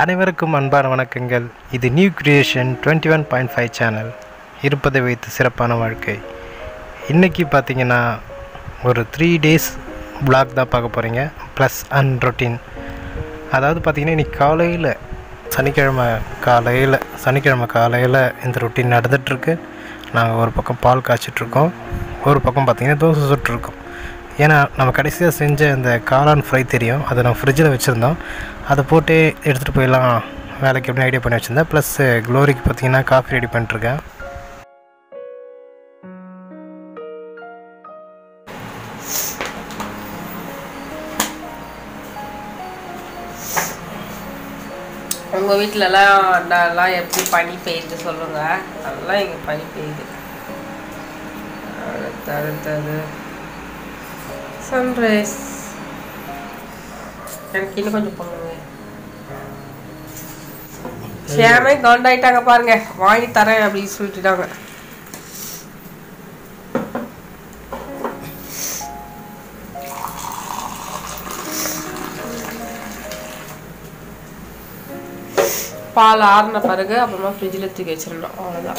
அனைவருக்கும் அன்பான வணக்கங்கள் இது new creation twenty one point five channel இருப்பதை வைத்து சிறப்பான வாழ்க்கை இன்றைக்கி பார்த்தீங்கன்னா ஒரு த்ரீ டேஸ் vlog தான் பார்க்க போகிறீங்க ப்ளஸ் அன் ரொட்டீன் அதாவது பார்த்தீங்கன்னா இன்றைக்கி காலையில் சனிக்கிழமை காலையில் சனிக்கிழமை காலையில் இந்த ரொட்டீன் நடந்துகிட்ருக்கு நாங்கள் ஒரு பக்கம் பால் காய்ச்சிட்ருக்கோம் ஒரு பக்கம் பார்த்தீங்கன்னா தோசை சுட்டுருக்கோம் ஏன்னா நம்ம கடைசியாக செஞ்ச இந்த காளான் ஃப்ரை தெரியும் அதை நான் ஃப்ரிட்ஜில் வச்சுருந்தோம் அதை போட்டு எடுத்துகிட்டு போயிடலாம் வேலைக்கு எப்படி ஐடியா பண்ணி வச்சுருந்தேன் ப்ளஸ் க்ளோரிக்கு பார்த்தீங்கன்னா காஃபி ரெடி பண்ணிட்டுருக்கேன் உங்கள் வீட்டிலலாம் நல்லா எப்படி பனி பெய்யுது சொல்லுங்கள் நல்லா இங்கே பனி பெய்யுது அடுத்து அடுத்தது சன்ரைஸ் எனக்கு இன்னும் கொஞ்சம் பண்ணுங்க ஷியாமே காண்டாயிட்டாங்க பாருங்க வாங்கி தரேன் அப்படின்னு சொல்லிட்டுட்டாங்க பால் ஆறின பிறகு அப்புறமா ஃப்ரிட்ஜில் தூக்கி வச்சிடணும் அவ்வளோதான்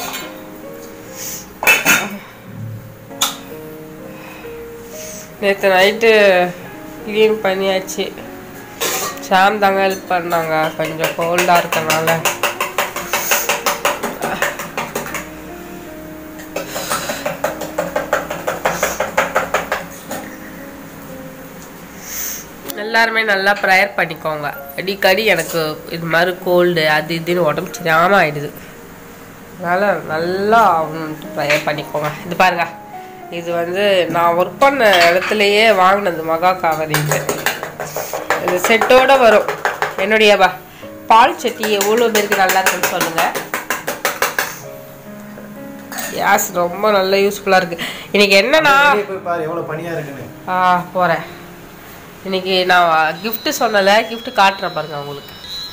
நேற்று நைட்டு க்ளீன் பண்ணியாச்சு ஷாம் தாங்க ஹெல்ப் பண்ணாங்க கொஞ்சம் கோல்டாக இருக்கனால எல்லாருமே நல்லா ப்ரேயர் பண்ணிக்கோங்க அடிக்கடி எனக்கு இது மாதிரி கோல்டு அது இதுன்னு உடம்பு சரியாமல் ஆயிடுது அதனால் நல்லா ஆகணுன்ட்டு ப்ரேயர் பண்ணிக்கோங்க இது பாருங்க இது வந்து நான் ஒர்க் பண்ண இடத்துலையே வாங்கினது மகா காவரின்ட்டு இது செட்டோட வரும் என்னுடைய பா- பால் சட்டி எவ்வளோ பேருக்கு நல்லா இருக்குன்னு சொல்லுங்கள் கேஸ் ரொம்ப நல்ல யூஸ்ஃபுல்லாக இருக்குது இன்னைக்கு என்னன்னா போய் பாரு எவ்வளோ பனியாக இருக்குன்னு ஆ போகிறேன் இன்னைக்கு நான் gift சொன்னல gift காட்டுறேன் பாருங்க உங்களுக்கு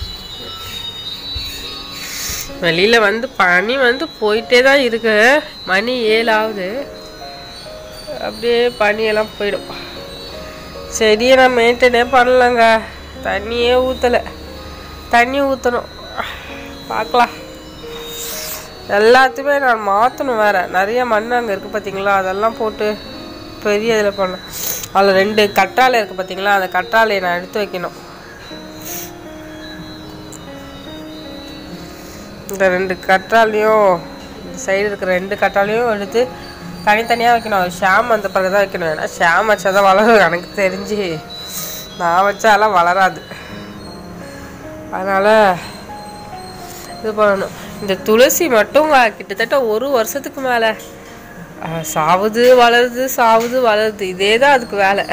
வெளியில் வந்து பனி வந்து போயிட்டே தான் இருக்கு மணி ஏழு ஆகுது அப்படியே பனியெல்லாம் போயிடும் செடியை நான் மெயின்டைனே பண்ணலங்க தண்ணியே ஊற்றலை தண்ணி ஊற்றணும் பார்க்கலாம் எல்லாத்தையுமே நான் மாற்றணும் வேற நிறைய மண் அங்கே இருக்குது பார்த்தீங்களா அதெல்லாம் போட்டு பெரிய இதில் பண்ணலாம் அதில் ரெண்டு கற்றாழை இருக்குது பார்த்தீங்களா அந்த கற்றாழையை நான் எடுத்து வைக்கணும் இந்த ரெண்டு கற்றாழையும் இந்த சைடு இருக்கிற ரெண்டு கற்றாழையும் எடுத்து தனித்தனியாக வைக்கணும் அது ஷாம் வந்த பிறகு தான் வைக்கணும் ஏன்னா ஷாம் வச்சா தான் வளரும் எனக்கு தெரிஞ்சு நான் வச்சாலாம் வளராது அதனால் இது பண்ணணும் இந்த துளசி மட்டும் கிட்டத்தட்ட ஒரு வருஷத்துக்கு மேலே சாவுது வளருது சாவுது வளருது இதே தான் அதுக்கு வேலை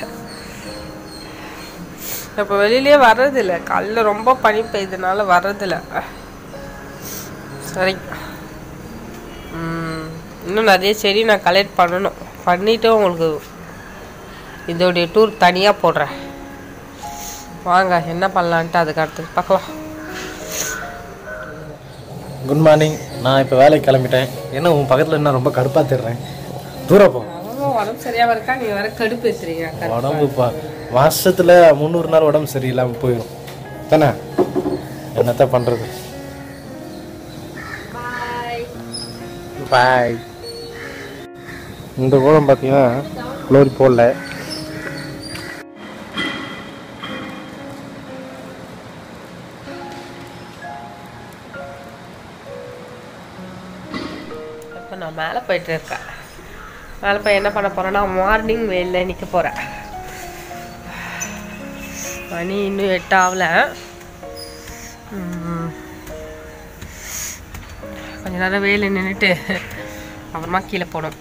இப்போ வெளியிலே வர்றதில்ல காலைல ரொம்ப பனி பெய்யுதுனால வர்றதில்ல சரி ம், இன்னும் நிறைய செடி நான் கலெக்ட் பண்ணணும் பண்ணிவிட்டு உங்களுக்கு இதோடைய டூர் தனியாக போடுறேன் வாங்க என்ன பண்ணலான்ட்டு அதுக்கு அடுத்து பார்க்கலாம் குட் மார்னிங் நான் இப்போ வேலைக்கு கிளம்பிட்டேன் என்ன உன் பக்கத்தில் என்ன ரொம்ப கடுப்பாக தெரிறேன் தூரம் போ அவன் உடம்பு சரியாம இருக்கா நீ வேற கடுப்பு ஏத்துறீங்க உடம்பு பா மாசத்துல முந்நூறு நாள் உடம்பு சரியில்லாமல் போயிடும் தானே என்னத்த பண்ணுறது பாய் இந்த கோலம் பார்த்தீங்கன்னா குளோரி போடல இப்போ நான் மேலே போயிட்டு இருக்கேன் மேலே போய் என்ன பண்ண போறேன்னா மார்னிங் வெயிலில் நிற்க போகிறேன் மணி இன்னும் எட்டு ஆகல உம். கொஞ்ச நேரம் வெயிலில் நின்றுட்டு அப்புறமா கீழே போகணும்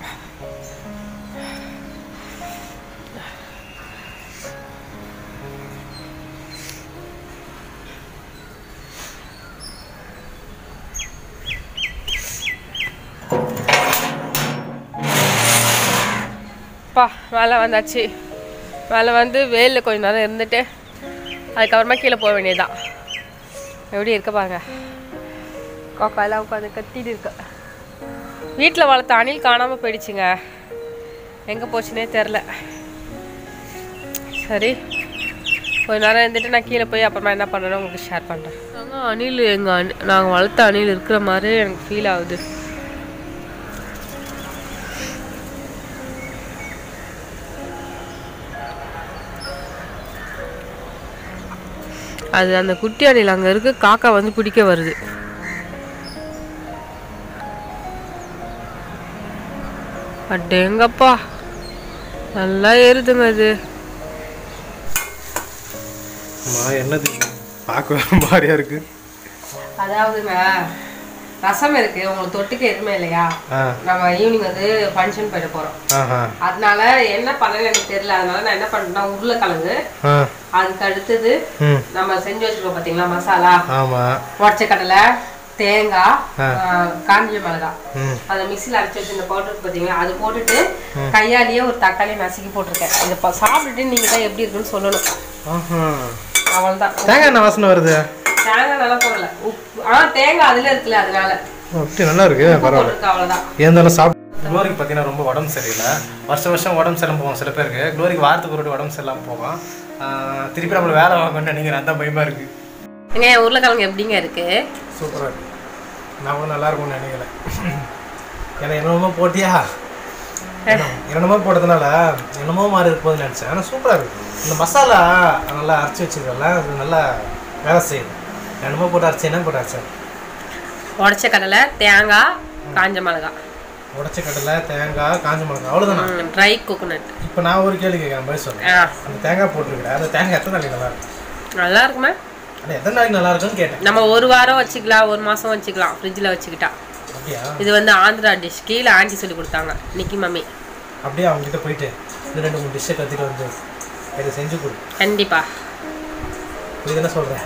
பா மேலே வந்தாச்சு மேலே வந்து வெயிலில் கொஞ்ச நேரம் இருந்துட்டு அதுக்கப்புறமா கீழே போக வேண்டியதுதான் எப்படி இருக்க பாருங்க காக்கா எல்லாம் உட்காந்து கத்திட்டு இருக்கு வீட்டில் வளர்த்த அணில் காணாமல் போயிடுச்சுங்க எங்கே போச்சுனே தெரில சரி கொஞ்ச நேரம் இருந்துட்டு நான் கீழே போய் அப்புறமா என்ன பண்ணணும் உங்களுக்கு ஷேர் பண்ணுறேன் ஆ, அணில் எங்கள் அணி நாங்கள் வளர்த்த அணில் இருக்கிற மாதிரி எனக்கு ஃபீல் ஆகுது அது அந்த குட்டி அணில் அங்கே இருக்கு காக்கா வந்து பிடிக்க வருது அடேங்கப்பா நல்லா ஏறுதுங்க அது அம்மா என்னது பார்க்க மாதிரியா இருக்கு அதாவதுங்க ரசம் இருக்கு உங்களுக்கு தொட்டுக்க எதுவுமே இல்லையா ஆ நம்ம ஈவினிங் வந்து ஃபங்க்ஷன் போயிட போறோம் ஆஹா அதனால என்ன பண்ணல எனக்கு தெரியல அதனால நான் என்ன பண்ணிட்டேன்னா உருளைக்கிழங்கு ஆ அதுக்கு அடுத்தது ம் நம்ம செஞ்சு வச்சிருக்கோம் பாத்தீங்களா மசாலா ஆமாம் உடச்ச கடலை தேங்காய் ஆ. ஆ, காஞ்ச மிளகாய் ம் அதை மிக்சியில் அரைச்சி வச்சிருந்த பவுடர் பார்த்தீங்களா அது போட்டுட்டு கையாலேயே ஒரு தக்காளி நசுக்கி போட்டிருக்கேன் இதை ப- சாப்பிட்டுட்டு நீங்கள் தான் எப்படி இருக்குன்னு சொல்லணும் ஆஹா அவ்வளோதான் தேங்காய் என்ன வாசனை வருது தேங்காய் நல்லா போடல உப்பு ஆ தேங்காய் அதில் இருக்குல்ல அதனால அப்படி நல்லா இருக்கு பரவாயில்ல போட்டிருக்கு அவ்வளோதான் இருந்தாலும் சாப்பிட்டு க்ளோரிக்கு பார்த்தீங்கன்னா ரொம்ப உடம்பு சரியில்லை வருஷம் வருஷம் உடம்பு சரியில்லாம போவோம் சில பேருக்கு க்ளோரிக்கு வாரத்துக்கு ஒரு வாட்டி உடம்பு சரியில்லாமல் போவோம் ஆஹ் திருப்பி நம்மள வேலை வாங்கணும்னு நினைக்கிறேன் அதான் பயமா இருக்கு ஏங்க என் உருளைக்கிழங்கு எப்படிங்க இருக்கு சூப்பராக இருக்கு நான் கூட நல்லா இருக்கும்னு நினைக்கல ஏன்னா என்னமோ போட்டியா என்ன- என்னமோ போட்டதுனால என்னமோ மாதிரி இருப்போம்னு நினச்சேன் ஆனால் சூப்பராக இருக்கு இந்த மசாலா நல்லா அரைச்சி வச்சிருக்கல அது நல்லா வேலை செய்யுது என்னமோ போட்டு அரைச்சி என்ன போட்டு அரைச்சேன் உடச்ச கடலை தேங்காய் காஞ்ச மிளகாய் உடச்ச கடலை தேங்காய் காஞ்ச மிளகாய் அவ்வளோதானா ட்ரை கோகோனட் இப்போ நான் ஒரு கேள்வி கேட்குறேன் பதில் சொல்றேன் ஆ அந்த தேங்காய் போட்டிருக்கிறேன் அந்த தேங்காய் எத்தனை நாளைக்கு நல்லா இருக்கும் நல்லா இருக்குமே அது எத்தனை நாளைக்கு நல்லா இருக்குன்னு கேட்டேன் நம்ம ஒரு வாரம் வச்சுக்கலாம் ஒரு மாதம் வச்சுக்கலாம் ஃப்ரிட்ஜில் வச்சுக்கிட்டா அப்படியா இது வந்து ஆந்திரா டிஷ் கீழே ஆண்டி சொல்லி கொடுத்தாங்க நிக்கி மம்மி அப்படியே அவங்க கிட்ட போயிட்டு இந்த ரெண்டு மூணு டிஷ்ஷை கற்றுட்டு வந்து இதை செஞ்சு கொடு கண்டிப்பா இது என்ன சொல்கிறேன்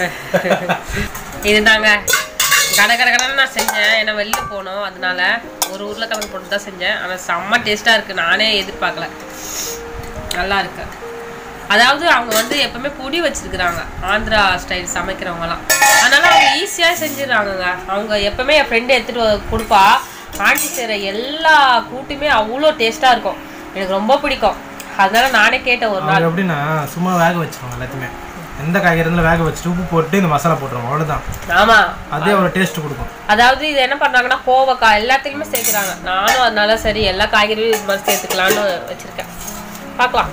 இதுதாங்க கட கட கடன்னு நான் செஞ்சேன் ஏன்னா வெளில போனோம் அதனால ஒரு உருளைக்கிழங்கு போட்டு தான் செஞ்சேன் ஆனால் செம்ம டேஸ்ட்டாக இருக்குது நானே எதிர்பார்க்கல நல்லா இருக்கு அதாவது அவங்க வந்து எப்பவுமே பொடி வச்சிருக்கிறாங்க ஆந்திரா ஸ்டைல் சமைக்கிறவங்கலாம் அதனால அவங்க ஈஸியாக செஞ்சிடறாங்கங்க அவங்க எப்பவுமே என் ஃப்ரெண்டு எடுத்துகிட்டு வந்து கொடுப்பா ஆண்டி செய்கிற எல்லா கூட்டுமே அவ்வளோ டேஸ்ட்டாக இருக்கும் எனக்கு ரொம்ப பிடிக்கும் அதனால நானே கேட்டேன் ஒரு நாள் அவங்க எப்படின்னா சும்மா வேக வச்சிருவாங்க எல்லாத்தையுமே எந்த காய்கறி இருந்தாலும் வேக வச்சுட்டு உப்பு போட்டு இந்த மசாலா போட்டுருவாங்க அவ்வளோதான் ஆமாம் அதே ஒரு டேஸ்ட் கொடுக்கும் அதாவது இது என்ன பண்றாங்கன்னா கோவக்காய் எல்லாத்துக்குமே சேர்க்குறாங்க நானும் அதனால சரி எல்லா காய்கறியும் இது மாதிரி சேர்த்துக்கலான்னு வச்சிருக்கேன் பார்க்கலாம்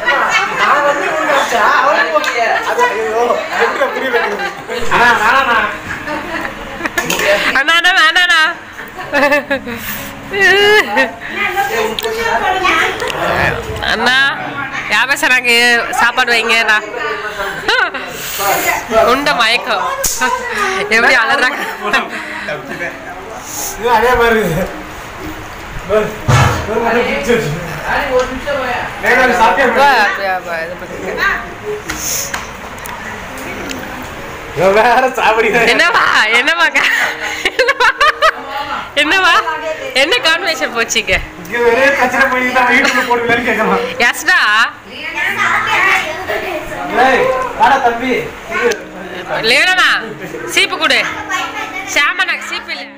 அண்ணா வேணாண்ணா அண்ணா யாபேச நாங்க சாப்பாடு வைங்கண்ணா உண்ட மயக்கம் எப்படி அழறாங்க இது அதே மாதிரி இருக்கு. பாரு, ஒரு மாதிரி பிடிச்சு வச்சு. வேக சாப்பிட்டியா இவன் வேற சாப்பிடுங்க என்னவா என்னவா க- என்னவா என்னவா என்ன கான்வெர்சேஷன் போச்சுங்க இங்க ஒரே பிரச்சனை பண்ணிட்டு அவன் யூடியூப்ல போடுவீங்கன்னு கேட்கலாம் எஸ்டா ஏய், வாடா தம்பி இது, லேடனா சீப்பு கொடு ஷாமனாக்கு சீப்பு இல்லை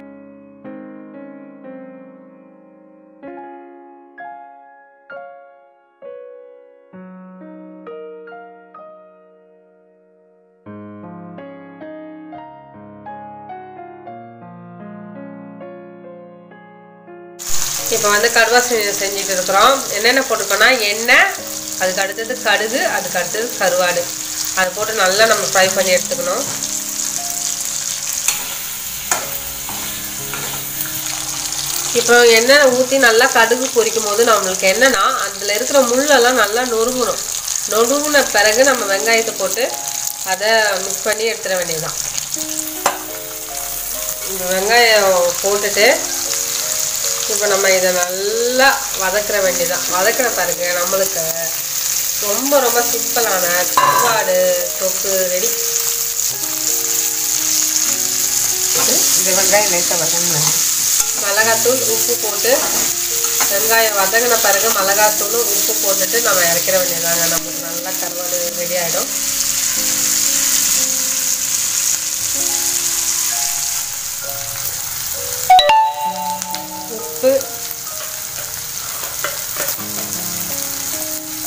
இப்போ வந்து கடுவா செஞ்சு செஞ்சுட்டு இருக்கிறோம் என்னென்ன போட்டிருக்கோம்னா எண்ணெய் அதுக்கு அடுத்தது கடுகு அதுக்கு அடுத்தது கருவாடு அதை போட்டு நல்லா நம்ம ஃப்ரை பண்ணி எடுத்துக்கணும் இப்போ எண்ணெய் ஊற்றி நல்லா கடுகு பொரிக்கும் போது நம்மளுக்கு என்னன்னா அதில் இருக்கிற முள்ளெல்லாம் நல்லா நொறுங்கணும் நொறுங்கின பிறகு நம்ம வெங்காயத்தை போட்டு அதை மிக்ஸ் பண்ணி எடுத்துட வேண்டியதுதான் இந்த வெங்காயம் போட்டுட்டு இப்போ நம்ம இதை நல்லா வதக்கிற வேண்டியதான் வதக்கின பாருங்க நம்மளுக்கு ரொம்ப ரொம்ப சிம்பிளான கருவாடு தொக்கு ரெடி இந்த வெங்காயம் லைட்டாக வதங்கணும் மிளகாத்தூள் உப்பு போட்டு வெங்காயம் வதங்கின பிறகு மிளகாத்தூள் உப்பு போட்டுட்டு நம்ம இறக்கிற வேண்டியதாங்க நமக்கு நல்லா கருவாடு ரெடி ஆகிடும் உப்பு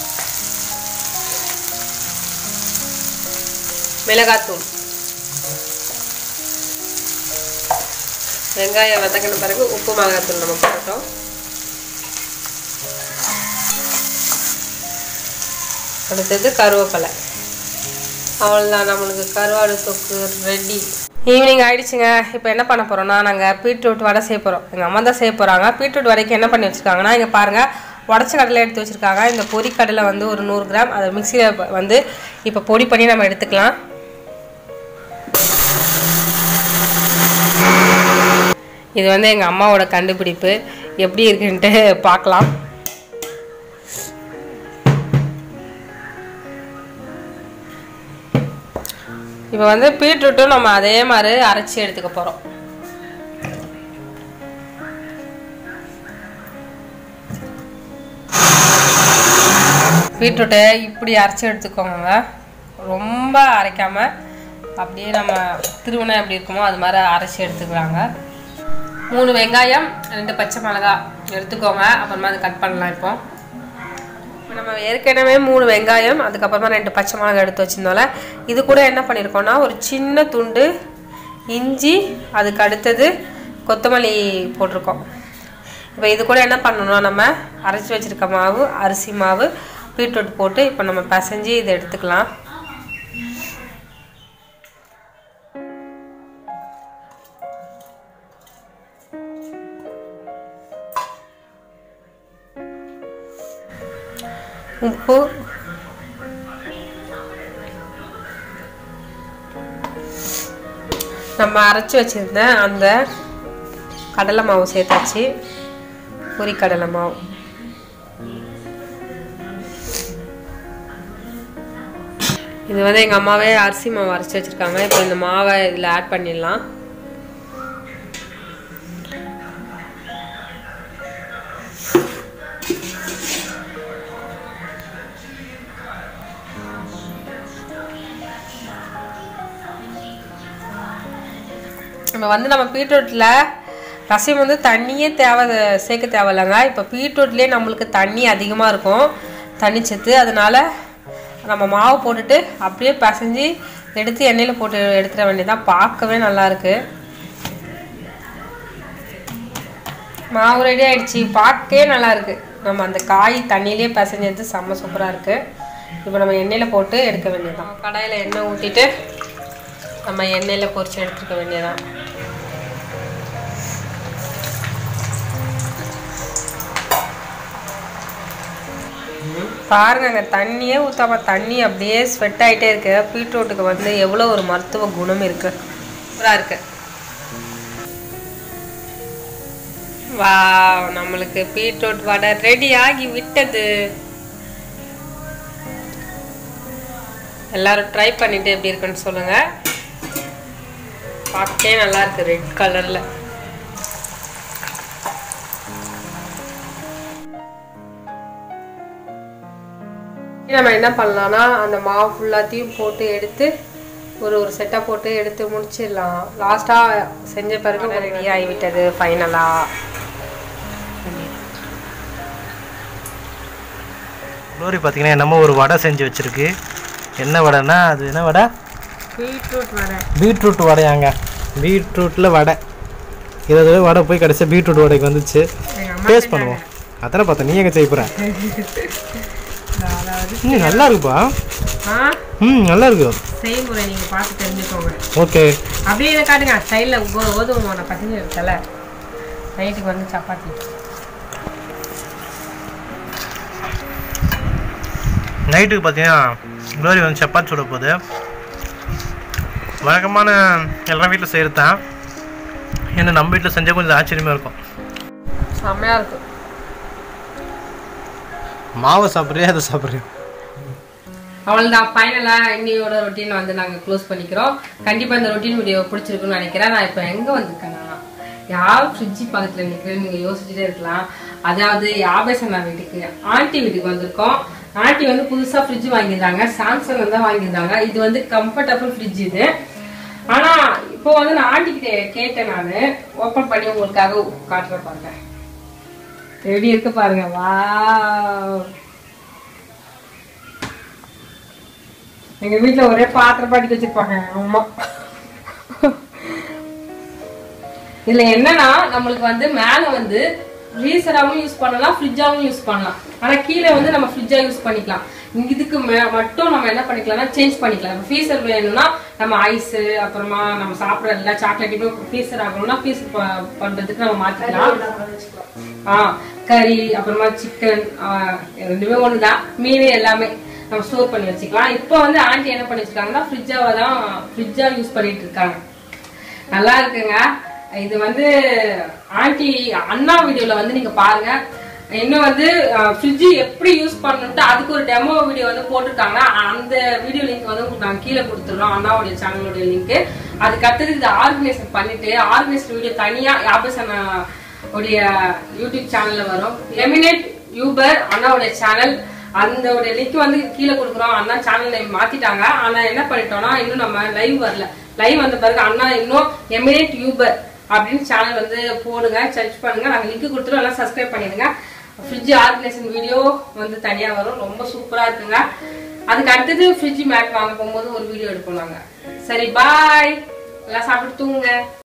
மிளகாத்தூள் வெங்காயம் வதங்கின பிறகு உப்பு மிளகாத்தூள் நம்ம போட்டோம் அடுத்தது கருவேப்பிலை அவ்வளோதான் நம்மளுக்கு கருவாடு தொக்கு ரெடி ஈவினிங் ஆயிடுச்சுங்க இப்போ என்ன பண்ண போகிறோம்னா நாங்கள் பீட்ரூட் வடை செய்ய போகிறோம் எங்கள் அம்மா தான் செய்ய போகிறாங்க பீட்ரூட் வடைக்கு என்ன பண்ணி வச்சுருக்காங்கன்னா இங்கே பாருங்கள் உடச்ச கடலை எடுத்து வச்சுருக்காங்க இந்த பொரி கடலை வந்து ஒரு நூறு கிராம் அதை மிக்சியில் வந்து இப்போ பொடி பண்ணி நம்ம எடுத்துக்கலாம் இது வந்து எங்கள் அம்மாவோட கண்டுபிடிப்பு எப்படி இருக்குன்ட்டு பார்க்கலாம் இப்போ வந்து பீட்ரூட்டும் நம்ம அதே மாதிரி அரைச்சி எடுத்துக்க போகிறோம் பீட்ரூட்டை இப்படி அரைச்சி எடுத்துக்கோங்க ரொம்ப அரைக்காம அப்படியே நம்ம திருவண்ணா எப்படி இருக்குமோ அது மாதிரி அரைச்சி எடுத்துக்கிறாங்க மூணு வெங்காயம் ரெண்டு பச்சை மிளகா எடுத்துக்கோங்க அப்புறமா அது கட் பண்ணலாம் இப்போ இப்போ நம்ம ஏற்கனவே மூணு வெங்காயம் அதுக்கப்புறமா ரெண்டு பச்சை மிளகாய் எடுத்து வச்சிருந்தோம்ல இது கூட என்ன பண்ணியிருக்கோம்னா ஒரு சின்ன துண்டு இஞ்சி அதுக்கு அடுத்தது கொத்தமல்லி போட்டிருக்கோம் இப்போ இது கூட என்ன பண்ணணும்னா நம்ம அரைச்சி வச்சிருக்க மாவு அரிசி மாவு பீட்ரூட் போட்டு இப்போ நம்ம பிசைஞ்சு இதை எடுத்துக்கலாம் உப்பு நம்ம அரைச்சி வச்சிருந்த அந்த கடலை மாவு சேர்த்தாச்சு பொரி கடலை மாவு இது வந்து எங்கள் அம்மாவே அரிசி மாவு அரைச்சி வச்சுருக்காங்க இப்போ இந்த மாவை இதில் ஆட் பண்ணிடலாம் நம்ம வந்து நம்ம பீட்ரூட்டில் ரசம் வந்து தண்ணியே தேவை சேர்க்க தேவையில்லைங்க இப்போ பீட்ரூட்லேயே நம்மளுக்கு தண்ணி அதிகமாக இருக்கும் தண்ணி சத்து அதனால நம்ம மாவு போட்டுட்டு அப்படியே பிசைஞ்சு எடுத்து எண்ணெயில் போட்டு எடுத்துட வேண்டியதான் பார்க்கவே நல்லா இருக்கு மாவு ரெடி ஆயிடுச்சு பார்க்கவே நல்லா இருக்கு நம்ம அந்த காய் தண்ணியிலே பிசைஞ்சது செம்ம சூப்பராக இருக்கு இப்போ நம்ம எண்ணெயில் போட்டு எடுக்க வேண்டியதான் கடாயில் எண்ணெய் ஊற்றிட்டு நம்ம எண்ணெயில் பொரிச்சு எடுத்துக்க வேண்டியதான் பாருங்க தண்ணியே ஊற்றாம தண்ணி அப்படியே ஸ்வெட் ஆகிட்டே இருக்கு பீட்ரூட்டுக்கு வந்து எவ்வளோ ஒரு மருத்துவ குணம் இருக்கு சூப்பராக இருக்கு வா நம்மளுக்கு பீட்ரூட் வடை ரெடி ஆகி விட்டது எல்லாரும் ட்ரை பண்ணிட்டு எப்படி இருக்குன்னு சொல்லுங்க பார்க்கவே நல்லா இருக்கு ரெட் கலர்ல நம்ம என்ன பண்ணலாம்னா அந்த மாவு ஃபுல்லாத்தையும் போட்டு எடுத்து ஒரு ஒரு செட்டாக போட்டு எடுத்து முடிச்சிடலாம் லாஸ்ட்டாக செஞ்ச பிறகு ரெடி ஆகிவிட்டது ஃபைனலாக குளோரி பார்த்தீங்கன்னா என்னமோ ஒரு வடை செஞ்சு வச்சிருக்கு என்ன வடைன்னா அது என்ன வடை பீட்ரூட் வடை பீட்ரூட் வடையாங்க பீட்ரூட்டில் வடை இருபது ரூபா வடை போய் கடைசியாக பீட்ரூட் வடைக்கு வந்துச்சு டேஸ்ட் பண்ணுவோம் அதானே பார்த்தேன் நீ எங்கே செய்ய போகிற ம் நல்லா இருக்குப்பா ஆ ம் நல்லா இருக்கு செய்முறை நீங்கள் பார்த்து தெரிஞ்சுக்கோங்க ஓகே அப்படியே இதை காட்டுங்க சைடில் கோதுமை மாவை பசங்க இருக்கல நைட்டுக்கு வந்து சப்பாத்தி நைட்டுக்கு பார்த்தீங்கன்னா குளோரி வந்து சப்பாத்தி சுட போகுது வழக்கமான எல்லா வீட்டில் செய்கிறது தான் ஏன்னா நம்ம வீட்டில் செஞ்சால் கொஞ்சம் ஆச்சரியமாக இருக்கும் செம்மையாக இருக்கும் மாவை சாப்பிட்றியா அதை சாப்பிட்றியா அவ்வளோதான் ஃபைனலாக இன்னையோட ரொட்டீன் வந்து நாங்கள் க்ளோஸ் பண்ணிக்கிறோம் கண்டிப்பாக இந்த ரொட்டீன் வீடியோ பிடிச்சிருக்குன்னு நினைக்கிறேன் நான் இப்போ எங்கே வந்திருக்கேன்னா யார் ஃப்ரிட்ஜி பக்கத்தில் நிற்கிறேன்னு நீங்கள் யோசிச்சுட்டே இருக்கலாம் அதாவது யாபேசண்ணா வீட்டுக்கு ஆண்டி வீட்டுக்கு வந்திருக்கோம் ஆண்டி வந்து புதுசாக ஃப்ரிட்ஜ் வாங்கியிருந்தாங்க சாம்சங் தான் வாங்கியிருந்தாங்க இது வந்து கம்ஃபர்டபுள் ஃப்ரிட்ஜ் இது ஆனால் இப்போ வந்து நான் ஆண்டி கிட்ட கேட்டேன் நான் ஓப்பன் பண்ணி உங்களுக்காக காட்டுறேன் பாருங்க எப்படி இருக்கு பாருங்க வா எங்க வீட்ல ஒரே பாத்திரம் பாட்டி வச்சிருப்பாங்க அம்மா இதுல என்னன்னா நம்மளுக்கு வந்து மேல வந்து ஃப்ரீசராகவும் யூஸ் பண்ணலாம் ஃப்ரிட்ஜாகவும் யூஸ் பண்ணலாம் ஆனா கீழே வந்து நம்ம ஃப்ரிட்ஜா யூஸ் பண்ணிக்கலாம் இங்க இதுக்கு மே- மட்டும் நம்ம என்ன பண்ணிக்கலாம்னா சேஞ்ச் பண்ணிக்கலாம் இப்போ ஃப்ரீசர் வேணும்னா நம்ம ஐஸ் அப்புறமா நம்ம சாப்பிட்ற எல்லா சாக்லேட்டுமே ஃப்ரீசர் ஆகணும்னா ஃப்ரீசர் பண்றதுக்கு நம்ம மாத்திக்கலாம் ஆ கறி அப்புறமா சிக்கன் ரெண்டுமே ஒண்ணுதான் மீன் எல்லாமே நம்ம ஸ்டோர் பண்ணி வச்சுக்கலாம் இப்போ வந்து ஆண்டி என்ன பண்ணி வச்சிருக்காங்கன்னா ஃப்ரிட்ஜாவை தான் ஃப்ரிட்ஜா யூஸ் பண்ணிட்டு இருக்காங்க நல்லா இருக்குங்க இது வந்து ஆண்டி அண்ணா வீடியோல வந்து நீங்க பாருங்க இன்னும் வந்து ஃப்ரிட்ஜ் எப்படி யூஸ் பண்ணணும்ட்டு அதுக்கு ஒரு டெமோ வீடியோ வந்து போட்டிருக்காங்க அந்த வீடியோ லிங்க் வந்து உங்களுக்கு நாங்கள் கீழே கொடுத்துருவோம் அண்ணாவுடைய சேனலுடைய லிங்க் அதுக்கு அடுத்தது இது ஆர்கனைசேஷன் பண்ணிட்டு ஆர்கனைசேஷன் வீடியோ தனியா யாபசன உடைய யூடியூப் சேனல்ல வரும் எமினேட் யூபர் அண்ணாவுடைய சேனல் அந்த லிங்க் வந்து கீழே கொடுக்குறோம் அண்ணா சேனல் நேம் மாத்திட்டாங்க ஆனா என்ன பண்ணிட்டோம்னா இன்னும் நம்ம லைவ் வரல லைவ் வந்த பிறகு அண்ணா இன்னும் எமினேட் யூபர் அப்படின்னு சேனல் வந்து போடுங்க சர்ச் பண்ணுங்க நாங்க லிங்க் கொடுத்துருவோம் எல்லாம் சப்ஸ்கிரைப் பண்ணிடுங்க ஃப்ரிட்ஜ் ஆர்கனைசேஷன் வீடியோ வந்து தனியா வரும் ரொம்ப சூப்பரா இருக்குங்க அதுக்கு அடுத்தது ஃப்ரிட்ஜ் மேட் வாங்க போகும்போது ஒரு வீடியோ எடுப்போம் நாங்க சரி பாய் எல்லாம் சாப்பிட்டு தூங்குங்க